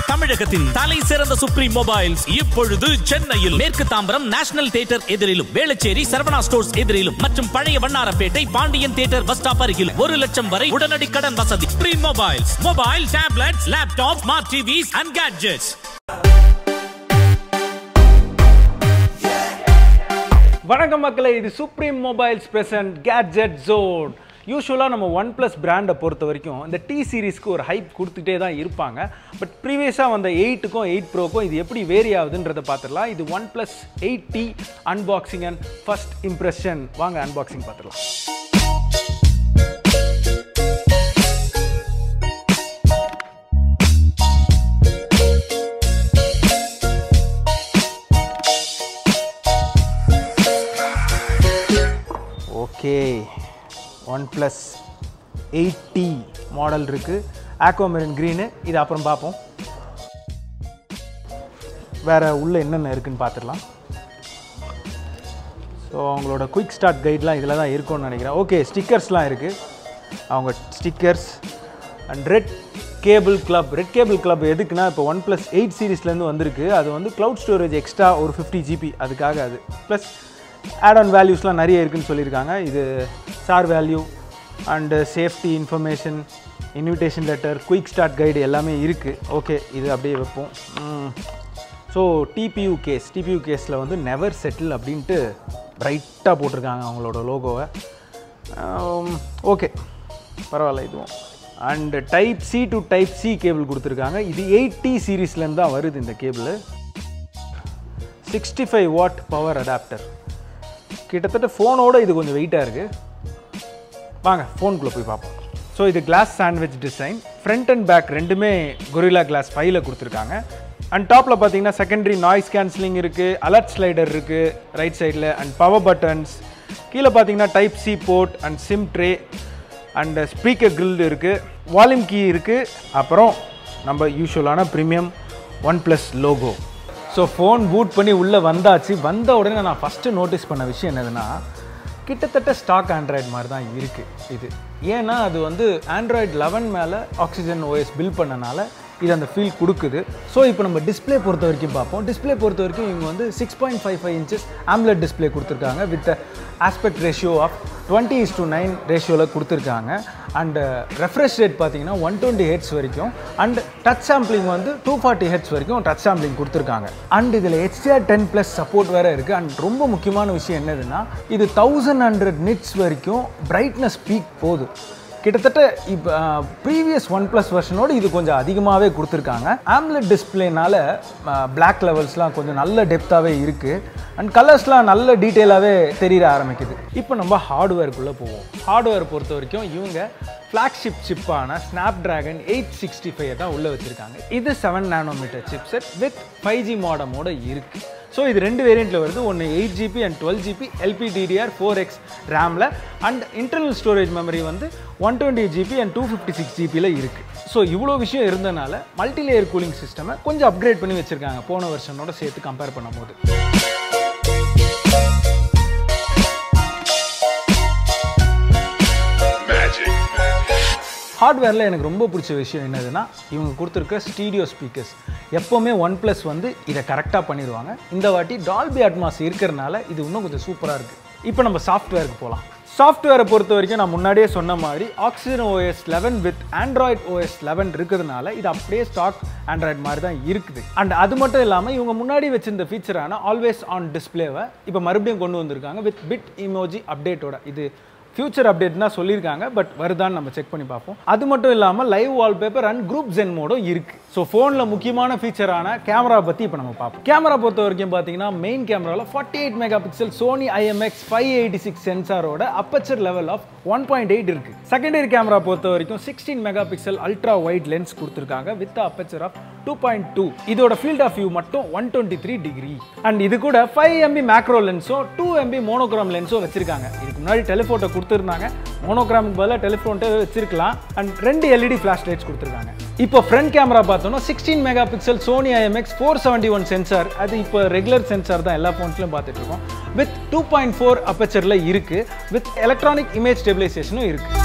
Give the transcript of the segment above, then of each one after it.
தமிழகத்தின் தலை சிறந்த சுப்ரீம் மொபைல்ஸ் இப்பொழுது சென்னையில் மேற்கு தாம்பரம் நேஷனல் தியேட்டர் எதிரிலும் வேளச்சேரி சரவணா ஸ்டோர்ஸ் எதிரிலும் மற்றும் பழைய Vannarapettai Pandian theatre bus stop அருகில் ஒரு லட்சம் வரை உடனடி கடன் வசதி supreme mobiles mobile tablets laptop smart TVs and gadgets வணக்கம் மக்களே இது supreme mobiles present gadget zone யூஸ்வலாக நம்ம ஒன் ப்ளஸ் பிராண்டை பொறுத்த வரைக்கும் இந்த டி சீரீஸ்க்கு ஒரு ஹைப் கொடுத்துட்டே தான் இருப்பாங்க பட் ப்ரீவியஸாக வந்த எயிட்டுக்கும் எயிட் ப்ரோக்கும் இது எப்படி வேரி ஆகுதுன்றதை பார்த்துடலாம் இது one plus eight T unboxing and first impression வாங்க அன்பாக்சிங் பார்த்துடலாம் okay one plus eight T model இருக்குது ஆக்வாமெரின் க்ரீனு இது அப்புறம் பார்ப்போம் வேறு உள்ளே என்னென்ன இருக்குன்னு பார்த்துடலாம் ஸோ அவங்களோட குயிக் ஸ்டார்ட் கைட்லாம் இதில் தான் இருக்கும்னு நினைக்கிறேன் ஓகே ஸ்டிக்கர்ஸ்லாம் இருக்குது அவங்க stickers and red cable club red cable club எதுக்குன்னா இப்போ ஒன் ப்ளஸ் எயிட் சீரீஸ்லேருந்து வந்திருக்கு அது வந்து க்ளவுட் ஸ்டோரேஜ் எக்ஸ்ட்ரா ஒரு ஃபிஃப்டி ஜிபி அதுக்காக அது ப்ளஸ் ஆட் ஆன் வேல்யூஸ்லாம் நிறைய இருக்குன்னு சொல்லியிருக்காங்க இது sir value and safety information invitation letter quick start guide எல்லாமே இருக்குது ஓகே இது அப்படியே வைப்போம் ஸோ டிபியூ கேஸ் டிபியூ கேஸில் வந்து நெவர் செட்டில் அப்படின்ட்டு பிரைட்டாக போட்டிருக்காங்க அவங்களோட லோகோவை ஓகே பரவாயில்ல இதுவும் and type C to type C cable கொடுத்துருக்காங்க இது எயிட்டி சீரீஸ்லேருந்து தான் வருது இந்த cable sixty five watt power adapter கிட்டத்தட்ட ஃபோனோட இது கொஞ்சம் வெயிட்டாக இருக்குது வாங்க ஃபோனுக்குள்ளே போய் பார்ப்போம் ஸோ இது glass sandwich design front and back ரெண்டுமே கொரில்லா கிளாஸ் ஃபைவ்ல கொடுத்துருக்காங்க அண்ட் டாப்பில் பார்த்தீங்கன்னா செகண்டரி நாய்ஸ் கேன்சலிங் இருக்குது அலர்ட் ஸ்லைடர் இருக்குது ரைட் சைடில் அண்ட் பவர் பட்டன்ஸ் கீழே பார்த்தீங்கன்னா type C port and SIM tray and speaker grill இருக்குது வால்யூம் கீ இருக்குது அப்புறம் நம்ம யூஷுவலான premium one plus logo so phone boot பண்ணி உள்ளே வந்தாச்சு வந்த உடனே நான் ஃபஸ்ட்டு நோட்டீஸ் பண்ண விஷயம் என்னதுன்னா கிட்டத்தட்ட ஸ்டாக் ஆண்ட்ராய்டு மாதிரி தான் இருக்குது இது ஏன்னா அது வந்து ஆண்ட்ராய்டு லெவன் மேலே ஆக்சிஜன் ஓஎஸ் பில் பண்ணனால இது அந்த ஃபீல் கொடுக்குது ஸோ இப்போ நம்ம டிஸ்ப்ளே பொறுத்த வரைக்கும் பார்ப்போம் டிஸ்ப்ளே பொறுத்த வரைக்கும் இவங்க வந்து six point five five inches AMOLED display கொடுத்துருக்காங்க with aspect ratio of twenty is to nine ரேஷியோவில் கொடுத்துருக்காங்க அண்ட் ரெஃப்ரெஷ் ரேட் பார்த்தீங்கன்னா ஒன் டுவெண்ட்டி ஹெட்ஸ் வரைக்கும் அண்ட் டச் சாம்பிளிங் வந்து டூ ஃபார்ட்டி ஹெட்ஸ் வரைக்கும் டச் சாம்பிளிங் கொடுத்துருக்காங்க அண்ட் இதில் ஹெச்டிஆர் டென் ப்ளஸ் சப்போர்ட் வேறு இருக்குது அண்ட் ரொம்ப முக்கியமான விஷயம் என்னதுன்னா இது தௌசண்ட் ஹண்ட்ரட் நிட்ஸ் வரைக்கும் பிரைட்னஸ் பீக் போகுது கிட்டத்தட்ட இப்போ ப்ரீவியஸ் ஒன் ப்ளஸ் வெர்ஷனோடு இது கொஞ்சம் அதிகமாகவே கொடுத்துருக்காங்க ஆம்லெட் டிஸ்பிளேனால பிளாக் லெவல்ஸ்லாம் கொஞ்சம் நல்ல டெப்த்தாகவே இருக்குது அண்ட் கலர்ஸ்லாம் நல்ல டீட்டெயிலாகவே தெரிய ஆரம்பிக்குது இப்போ நம்ம ஹார்ட்வேருக்குள்ளே போவோம் ஹார்ட்வேர் பொறுத்த வரைக்கும் இவங்க ஃப்ளாக்ஷிப் சிப்பான Snapdragon eight sixty five தான் உள்ளே வச்சுருக்காங்க இது seven nanometre chipset with five G மாடமோட இருக்குது ஸோ இது ரெண்டு வேரியண்ட்டில் வருது ஒன்று eight GB and twelve GB LPDDR four X ரேமில் அண்ட் இன்டர்னல் ஸ்டோரேஜ் மெமரி வந்து one twenty GB and two fifty six ஜிபியில் இருக்குது ஸோ இவ்வளோ விஷயம் இருந்தனால மல்டி லேயர் கூலிங் சிஸ்டமை கொஞ்சம் அப்கிரேட் பண்ணி வச்சுருக்காங்க போன வருஷனோட சேர்த்து கம்பேர் பண்ணும்போது ஹார்ட்வேரில் எனக்கு ரொம்ப பிடிச்ச விஷயம் என்னதுன்னா இவங்க கொடுத்துருக்க ஸ்டீடியோ ஸ்பீக்கர்ஸ் எப்போவுமே ஒன் ப்ளஸ் வந்து இதை கரெக்டாக பண்ணிடுவாங்க இந்த வாட்டி டால்பி அட்மாஸ் இருக்கிறனால இது இன்னும் கொஞ்சம் சூப்பராக இருக்குது இப்போ நம்ம சாஃப்ட்வேருக்கு போகலாம் சாஃப்ட்வேரை பொறுத்த வரைக்கும் நான் முன்னாடியே சொன்ன மாதிரி oxygen OS eleven with Android OS eleven இருக்கிறதுனால இது அப்படியே ஸ்டாக் ஆண்ட்ராய்டு மாதிரி தான் இருக்குது அண்ட் அது மட்டும் இல்லாமல் இவங்க முன்னாடி வச்சிருந்த ஃபீச்சரான ஆல்வேஸ் ஆன் டிஸ்பிளேவை இப்போ மறுபடியும் கொண்டு வந்திருக்காங்க வித் பிட் இமோஜி அப்டேட்டோட இது ஃபியூச்சர் அப்டேட் தான் சொல்லியிருக்காங்க பட் வருதான்னு நம்ம செக் பண்ணி பார்ப்போம் அது மட்டும் இல்லாமல் live wallpaper and group Zen மோடும் இருக்கு ஸோ ஃபோனில் முக்கியமான ஃபீச்சரான கேமரா பற்றி இப்போ நம்ம பார்ப்போம் கேமரா பொறுத்த வரைக்கும் பார்த்தீங்கன்னா மெயின் கேமராவில் forty eight megapixel Sony IMX five eighty six சென்சாரோட aperture level of one point eight இருக்கு செகண்டரி கேமரா பொறுத்த வரைக்கும் sixteen megapixel ultra wide lens கொடுத்துருக்காங்க with aperture of two point two இதோட ஃபீல்ட் ஆஃப் வியூ மட்டும் one twenty three degree and இது கூட five MP macro லென்ஸோ two MP monochrome லென்ஸோ வச்சிருக்காங்க இதுக்கு முன்னாடி டெலிஃபோட்டோ கொடுத்துருந்தாங்க மோனோகிராமுக்கு பதிலாக டெலிஃபோன்ட்டு வச்சிருக்கலாம் அண்ட் ரெண்டு எல்இடி ஃப்ளாஷ் லைட்ஸ் கொடுத்துருக்காங்க இப்போ ஃப்ரண்ட் கேமரா பார்த்தோம்னா sixteen megapixel Sony IMX four seventy one sensor அது இப்போ ரெகுலர் சென்சார் தான் எல்லா ஃபோன்ஸ்லையும் பார்த்துட்டு இருக்கோம் வித் டூ பாயிண்ட் ஃபோர் அப்பச்சரில் இருக்குது வித் எலக்ட்ரானிக் இமேஜ் ஸ்டெபிலைசேஷனும் இருக்குது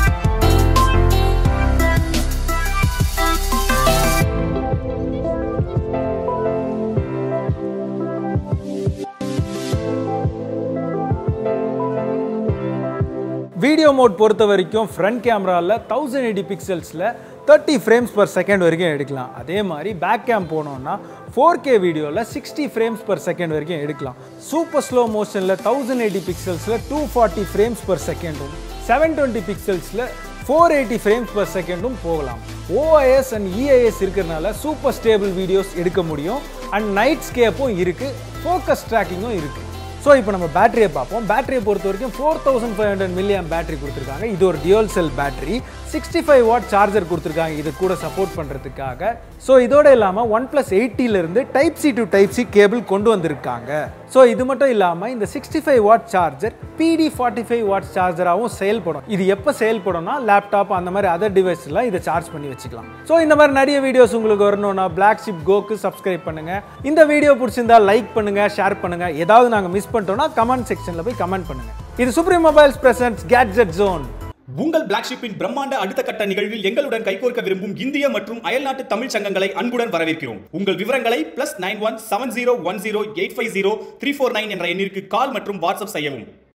வீடியோ மோட் பொறுத்த வரைக்கும் ஃப்ரண்ட் கேமராவில் தௌசண்ட் எயிட்டி பிக்சல்ஸில் தேர்ட்டி ஃப்ரேம்ஸ் பர் செகண்ட் வரைக்கும் எடுக்கலாம் அதே மாதிரி பேக் கேம் போனோம்னா ஃபோர் கே வீடியோவில் சிக்ஸ்டி ஃப்ரேம்ஸ் பர் செகண்ட் வரைக்கும் எடுக்கலாம் சூப்பர் ஸ்லோ மோஷனில் தௌசண்ட் எயிட்டி பிக்சல்ஸில் டூ ஃபார்ட்டி ஃப்ரேம்ஸ் பர் செகண்டும் செவன் டுவெண்ட்டி பிக்சல்ஸில் ஃபோர் எயிட்டி ஃப்ரேம்ஸ் பர் செகண்டும் போகலாம் ஓஐஎஸ் அண்ட் இஐஎஸ் இருக்கிறனால சூப்பர் ஸ்டேபிள் வீடியோஸ் எடுக்க முடியும் அண்ட் நைட் ஸ்கேப்பும் இருக்குது ஃபோக்கஸ் ட்ராக்கிங்கும் இருக்குது ஸோ இப்போ நம்ம பேட்டரியை பார்ப்போம் பேட்டரியை பொறுத்த வரைக்கும் four thousand five hundred milliamp battery கொடுத்துருக்காங்க இது ஒரு dual cell battery sixty five watt charger கொடுத்துருக்காங்க இது கூட சப்போர்ட் பண்ணுறதுக்காக ஸோ இதோட இல்லாமல் ஒன் ப்ளஸ் இருந்து type C to type C cable கொண்டு வந்திருக்காங்க ஸோ இது மட்டும் இல்லாமல் இந்த sixty five watt charger PD forty five watt சார்ஜராகவும் செயல்படும் இது எப்போ செயல்படும்னா லேப்டாப் அந்த மாதிரி அதர் டிவைஸ்லாம் இதை சார்ஜ் பண்ணி வச்சுக்கலாம் ஸோ இந்த மாதிரி நிறைய வீடியோஸ் உங்களுக்கு வரணும்னா பிளாக் ஷிப் கோக்கு சப்ஸ்கிரைப் பண்ணுங்க இந்த வீடியோ பிடிச்சிருந்தா லைக் பண்ணுங்க ஷேர் பண்ணுங்க ஏதாவது நாங்கள் மிஸ் பண்ணிட்டோம்னா கமெண்ட் செக்ஷனில் போய் கமெண்ட் பண்ணுங்க இது supreme mobiles presents gadget zone உங்கள் பிளாக் ஷிப்பின் பிரம்மாண்ட அடுத்த கட்ட நிகழ்வில் எங்களுடன் கைகோர்க்க விரும்பும் இந்திய மற்றும் அயல்நாட்டு தமிழ் சங்கங்களை அன்புடன் வரவேற்கிறோம் உங்கள் விவரங்களை plus nine one seven zero one zero eight five zero three four nine என்ற எண்ணிற்கு கால் மற்றும் வாட்ஸ்அப் செய்யவும்